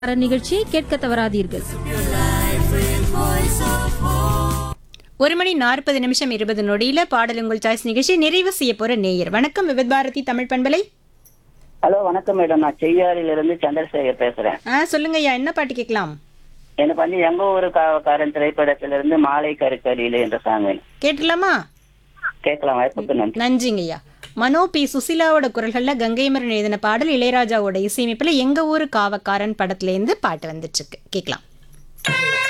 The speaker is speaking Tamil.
நிகழ்ச்சியை கேட்க தவறாதீர்கள் ஒரு மணி நாற்பது நிமிஷம் இருபது நொடியில பாடல் உங்கள் சாய்ஸ் நிகழ்ச்சி நிறைவு செய்ய போற நேயர் வணக்கம் விவித் பாரதி தமிழ் பண்பலை ஹலோ வணக்கம் மேடம் நான் செய்யாறில இருந்து சந்திரசேகர் பேசுறேன் ஆ சொல்லுங்க ஐயா என்ன பாட்டு கேட்கலாம் எனக்கு வந்து எங்க ஊரு காவக்காரன் திரைப்படத்திலிருந்து மாலை கருக்கடியில என்ற சாங் வேணும் கேட்டுலாமா கேட்கலாம் வாய்ப்புக்கு நன்றி நன்றிங்க ஐயா மனோ பி சுசிலாவோட குரல்கள்ல கங்கைமரன் எழுதின பாடல் இளையராஜாவோட இசையமைப்புல எங்க ஊரு காவக்காரன் படத்துல இருந்து பாட்டு வந்துட்டு இருக்கு கேட்கலாம்